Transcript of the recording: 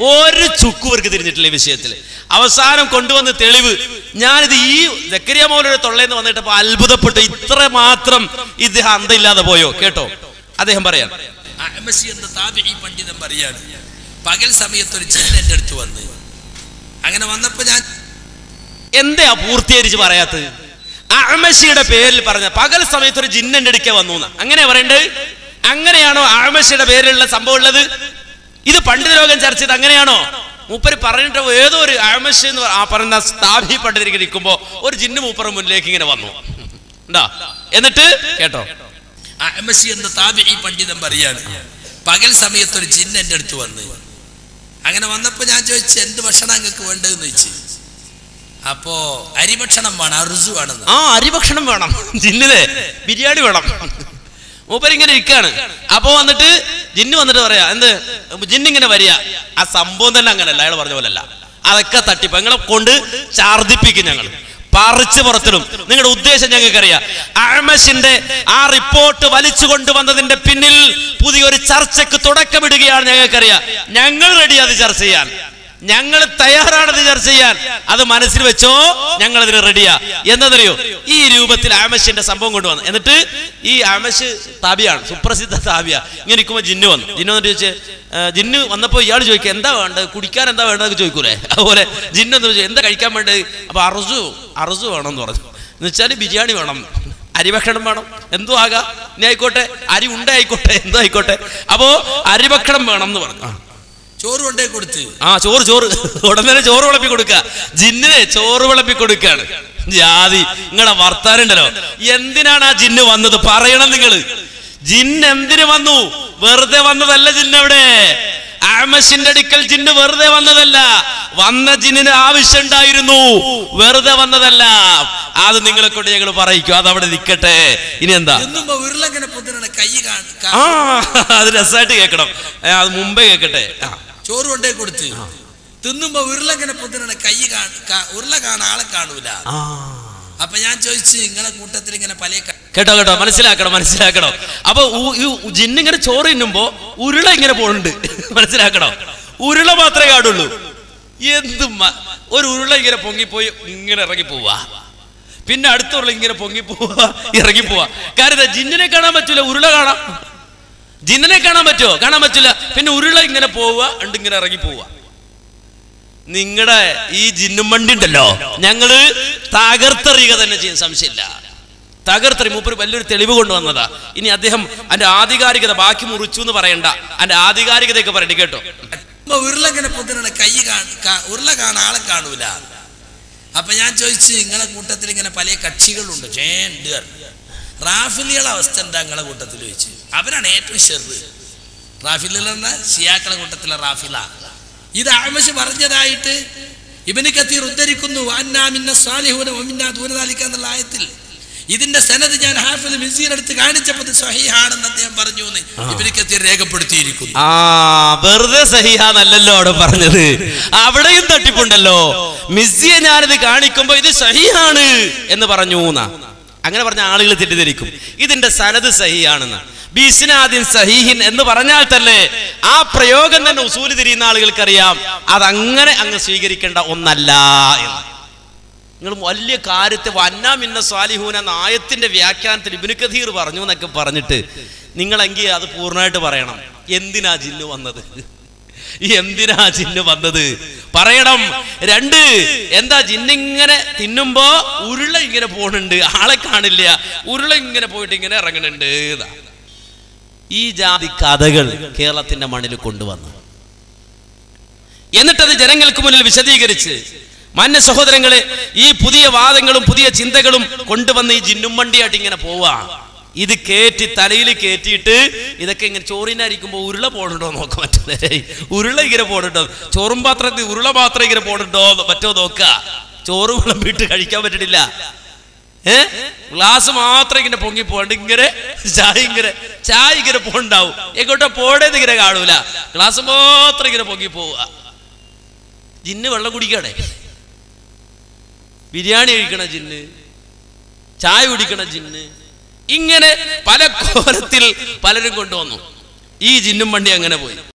ഒരു ചുക്കും ഇവർക്ക് തിരിഞ്ഞിട്ടില്ല ഈ വിഷയത്തിൽ അവസാനം കൊണ്ടുവന്ന് തെളിവ് ഞാനിത് ഈ ജക്കരിയ മൗലയുടെ തൊള്ളേന്ന് വന്നിട്ടപ്പോ അത്ഭുതപ്പെട്ടു ഇത്ര മാത്രം ഇദ്ദേഹം അന്തയില്ലാതെ പോയോ കേട്ടോ അദ്ദേഹം പറയാം അഹമസി എന്ന താബിഈ പണ്ഡിതൻ പറയാണ് പകൽ സമയത്ത് ഒരു ജിൻ എൻ്റെ അടുത്ത് വന്ന് അങ്ങനെ വന്നപ്പോ ഞാൻ എന്താ പൂർത്തീകരിച്ച് പറയാത്തത് അഹമശിയുടെ പേരിൽ പറഞ്ഞ പകൽ സമയത്ത് ഒരു ജിന്നന്റെ അടുക്കെ വന്നു എന്ന്. അങ്ങനെ പറയണ്ടത് അങ്ങനെയാണോ അഹമശിയുടെ പേരിലുള്ള സംഭവം ഉള്ളത് ഇത് പണ്ഡിത ലോകം ചർച്ച ചെയ്ത് അങ്ങനെയാണോ മൂപ്പര് പറഞ്ഞിട്ട് ഏതോ ഒരു അഹമശി എന്ന് പറ- ആ പറയുന്ന സ്ഥാപി പണ്ഡിതരിക്ക് ഇരിക്കുമ്പോ ഒരു ജിന്ന് മൂപ്പറ മുന്നിലേക്ക് ഇങ്ങനെ വന്നു ഉണ്ടാ എന്നിട്ട് കേട്ടോ അഹമസി എന്ന താബിഈ പണ്ഡിതൻ പറയാണ് പകൽ സമയത്ത് ഒരു ജിൻ എൻ്റെ അടുത്ത് വന്ന് അങ്ങനെ വന്നപ്പോ ഞാൻ ചോദിച്ചു എന്ത് ഭക്ഷണം നിങ്ങൾക്ക് വേണ്ടതെന്ന് ചോദിച്ചു അപ്പോ അരിഭക്ഷണം വേണം അറുസു വേണമെന്ന് ആ അരിഭക്ഷണം വേണം ജിന്നിനെ ബിരിയാണി വേണം മൂപ്പര് ഇങ്ങനെ ഇരിക്കാണ് അപ്പൊ വന്നിട്ട് ജിന്ന് വന്നിട്ട് പറയാ എന്ത് ജിന്നിങ്ങനെ വരിക ആ സംഭവം തന്നെ അങ്ങനല്ല അയാൾ പറഞ്ഞ പോലല്ല അതൊക്കെ തട്ടിപ്പ് നിങ്ങളെ കൊണ്ട് ഛർദിപ്പിക്കും ഞങ്ങൾ പറിച്ചു പുറത്തിടും നിങ്ങളുടെ ഉദ്ദേശം ഞങ്ങൾക്കറിയാം അഹമഷിന്റെ ആ റിപ്പോർട്ട് വലിച്ചു കൊണ്ടുവന്നതിന്റെ പിന്നിൽ പുതിയൊരു ചർച്ചയ്ക്ക് തുടക്കമിടുകയാണ് ഞങ്ങൾക്കറിയാം ഞങ്ങൾ റെഡി അത് ചർച്ച ചെയ്യാൻ ഞങ്ങൾ തയ്യാറാണത് ചർച്ച ചെയ്യാൻ അത് മനസ്സിൽ വെച്ചോ ഞങ്ങൾ അതിന് റെഡിയാ എന്നതറിയോ ഈ രൂപത്തിൽ ആമശിന്റെ സംഭവം കൊണ്ടുവന്നു എന്നിട്ട് ഈ ആമശ് താബിയാണ് സുപ്രസിദ്ധ താബിയ ഇങ്ങനെ ഇരിക്കുമ്പോൾ ജിന്നു വന്നു ജിന്നു വന്നിട്ട് ചോദിച്ച് "ആ, ജിന്നു വന്നപ്പോൾ ഇയാൾ ചോദിക്കുക എന്താ വേണ്ടത് കുടിക്കാൻ എന്താ വേണ്ടത് ചോദിക്കൂലേ അതുപോലെ ജിന്നു എന്ന് ചോദിച്ചു എന്താ കഴിക്കാൻ വേണ്ടത് അപ്പൊ അറുസു അറുസു വേണമെന്ന് പറഞ്ഞു എന്ന് വെച്ചാൽ ബിരിയാണി വേണം അരിഭക്ഷണം വേണം എന്തോ ആകാം ഇനി ആയിക്കോട്ടെ അരി ഉണ്ട ആയിക്കോട്ടെ എന്തോ ആയിക്കോട്ടെ അപ്പോ അരിഭക്ഷണം വേണം എന്ന് പറഞ്ഞു ആ ചോറ് കൊണ്ടേ കൊടുത്ത് ആ ചോറ് ചോറ് ഉടനെ തന്നെ ചോറ് വിളമ്പി കൊടുക്ക ജിന്നിനെ ചോറ് വിളമ്പി കൊടുക്കാണ് ജാതി നിങ്ങളെ വർത്താനുണ്ടല്ലോ എന്തിനാണ് ആ ജിന്ന് വന്നത് പറയണം നിങ്ങള് ജിന്ന് എന്തിന് വന്നു വെറുതെ വന്നതല്ല ജിന്ന് അവിടെ ആമശിന്റെ അടുക്കൽ ജിന്ന് വെറുതെ വന്നതല്ല വന്ന ജിന്നിന് ആവശ്യമുണ്ടായിരുന്നു വെറുതെ വന്നതല്ല അത് നിങ്ങളെ കൊണ്ട് ഞങ്ങൾ പറയിക്കും അത് അവിടെ നിൽക്കട്ടെ ഇനി എന്താ തിന്നുമ്പോ ഉരുളങ്ങനെ പൊതിനാണ് കൈ കാണ ആ അത് രസമായിട്ട് കേൾക്കണം ഏ, അത് മുമ്പേ കേൾക്കട്ടെ ആ ചോറ് കൊണ്ടേ കൊടുത്ത് തിന്നുമ്പോ ഉരുളങ്ങനെ പൊതിനാണ് കൈ കാണ ഉരുള കാണാൻ ആളെ കാണൂല ആ അപ്പൊ ഞാൻ ചോദിച്ചു നിങ്ങളെ കൂട്ടത്തിൽ ഇങ്ങനെ പല ക- കേട്ടോ കേട്ടോ മനസ്സിലാക്കണം മനസ്സിലാക്കണം അപ്പൊ ഉ- ഈ ജിന്ന് ഇങ്ങനെ ചോറ് തിന്നുമ്പോ ഉരുള ഇങ്ങനെ പോണുണ്ട് മനസ്സിലാക്കണം ഉരുള മാത്രമേ കാണുള്ളൂ എന്ത് മ- ഒരു ഉരുള ഇങ്ങനെ പൊങ്ങിപ്പോയി ഇങ്ങനെ ഇറങ്ങി പോവാ പിന്നെ അടുത്ത ഉരുള ഇങ്ങനെ പൊങ്ങി പോവാ ഇറങ്ങി പോവാ കാരണം എന്താ? ജിന്നിനെ കാണാൻ പറ്റൂല ഉരുള കാണാം ജിന്നിനെ കാണാൻ പറ്റുമോ കാണാൻ പറ്റില്ല പിന്നെ ഉരുള ഇങ്ങനെ പോവുക ഉണ്ട് ഇങ്ങനെ ഇറങ്ങി പോവുക നിങ്ങളുടെ ഈ ജിന്നും വണ്ടി ഉണ്ടല്ലോ ഞങ്ങള് തകർത്തെറിയുക തന്നെ ചെയ്യും സംശയമില്ല തകർത്തെറി മൂപ്പര് വലിയൊരു തെളിവ് കൊണ്ടുവന്നതാ ഇനി അദ്ദേഹം അതിന്റെ ആധികാരികത ബാക്കി മുറിച്ചു എന്ന് പറയണ്ട അതിന്റെ ആധികാരികതയൊക്കെ പറയണ്ട കേട്ടോ തിന്നുമ്പോ ഉരുളങ്ങനെ പൊതിനാണ് കൈ കാണ ഉരുള കാണാൻ ആളെ കാണൂല അപ്പൊ ഞാൻ ചോദിച്ചു നിങ്ങളെ കൂട്ടത്തിൽ ഇങ്ങനെ പല കക്ഷികളുണ്ട് ചേണ്ട് റാഫിലിയുടെ അവസ്ഥ എന്താ നിങ്ങളെ കൂട്ടത്തിൽ ചോദിച്ചു അവരാണ് ഏറ്റവും ഷെറ് റാഫിലിൽ എന്ന ഷിയാക്കളെ കൂട്ടത്തിലെ റാഫില ഇത് ആമശ് പറഞ്ഞതായിട്ട് ഇബന് കത്തീർ ഉദ്ധരിക്കുന്നു "വഅന്നാ മിന്ന സ്വാലിഹൂന വമിന്നാ ദൂന ദാലിക" എന്നുള്ള ആയത്തിൽ ഇതിന്റെ സനത് ഞാൻ ഹാഫിൽ മിസീൻ എടുത്ത് കാണിച്ചപ്പോൾ ഇത് സ്വഹീഹാണെന്ന് അദ്ദേഹം പറഞ്ഞു എന്ന് ഇബന് കത്തീർ രേഖപ്പെടുത്തിയിരിക്കുന്നു ആ വെറുതെ സഹിഹാന്നല്ലല്ലോ അവിടെ പറഞ്ഞത് അവിടെയും തട്ടിപ്പുണ്ടല്ലോ മിസ്സിയെ ഞാനിത് കാണിക്കുമ്പോ ഇത് സഹിഹാണ് എന്ന് പറഞ്ഞു എന്നാ അങ്ങനെ പറഞ്ഞ ആളുകൾ തെറ്റിദ്ധരിക്കും ഇതിന്റെ സനത് സഹിയാണെന്ന് ബിസ്നാദിൻ സഹീഹിൻ എന്ന് പറഞ്ഞാൽ തന്നെ ആ പ്രയോഗം തന്നെ ഉസൂല് തിരിയുന്ന ആളുകൾക്കറിയാം അതങ്ങനെ അങ്ങ് സ്വീകരിക്കേണ്ട ഒന്നല്ല എന്ന് നിങ്ങൾ വലിയ കാര്യത്തെ വന്നാ മിന്ന സ്വാലിഹൂന എന്ന ആയത്തിന്റെ വ്യാഖ്യാനത്തിൽ ഇബിന് കഥീർ പറഞ്ഞു എന്നൊക്കെ പറഞ്ഞിട്ട് നിങ്ങളെങ്കിൽ അത് പൂർണ്ണമായിട്ട് പറയണം എന്തിനാ ജിന്ന് വന്നത് എന്തിനാ ജിന്ന് വന്നത് പറയണം രണ്ട് എന്താ ജിന്നിങ്ങനെ തിന്നുമ്പോ ഉരുള ഇങ്ങനെ പോണുണ്ട് ആളെ കാണില്ല ഉരുള ഇങ്ങനെ പോയിട്ട് ഇങ്ങനെ ഇറങ്ങണുണ്ട് എന്നാ. ഈ ജാതി കഥകൾ കേരളത്തിന്റെ മണ്ണിൽ കൊണ്ടുവന്നു എന്നിട്ടത് ജനങ്ങൾക്ക് മുന്നിൽ വിശദീകരിച്ച് മാന്യ സഹോദരങ്ങളെ ഈ പുതിയ വാദങ്ങളും പുതിയ ചിന്തകളും കൊണ്ടുവന്ന് ഈ ജിന്നും വണ്ടിയായിട്ട് ഇങ്ങനെ പോവാ ഇത് കേറ്റി തലയിൽ കേറ്റിയിട്ട് ഇതൊക്കെ ഇങ്ങനെ ചോറിനായിരിക്കുമ്പോ ഉരുള പോടുണ്ടോ നോക്കാൻ പറ്റുന്നേ ഉരുള ഇങ്ങനെ പോടുണ്ടോ ചോറും പാത്രത്തിൽ ഉരുള പാത്രം ഇങ്ങനെ പോടുണ്ടോ പറ്റോ നോക്ക ചോറ് വിളമ്പിട്ട് കഴിക്കാൻ പറ്റണില്ല ഏ ഗ്ലാസ് മാത്രം ഇങ്ങനെ പൊങ്ങി പോകണ്ട് ഇങ്ങനെ ചായ ഇങ്ങനെ ചായ ഇങ്ങനെ പോണ്ടാവും എങ്ങോട്ടോ പോടേന്ന് ഇങ്ങനെ കാണൂല ഗ്ലാസ് മാത്രം ഇങ്ങനെ പൊങ്ങി പോവുക ജിന്ന് വെള്ളം കുടിക്കണേ ബിരിയാണി കഴിക്കണ ജിന്ന് ചായ കുടിക്കണ ജിന്ന് ഇങ്ങനെ പല കോലത്തിൽ പലരും കൊണ്ടുവന്നു ഈ ജിന്നും വണ്ടി അങ്ങനെ പോയി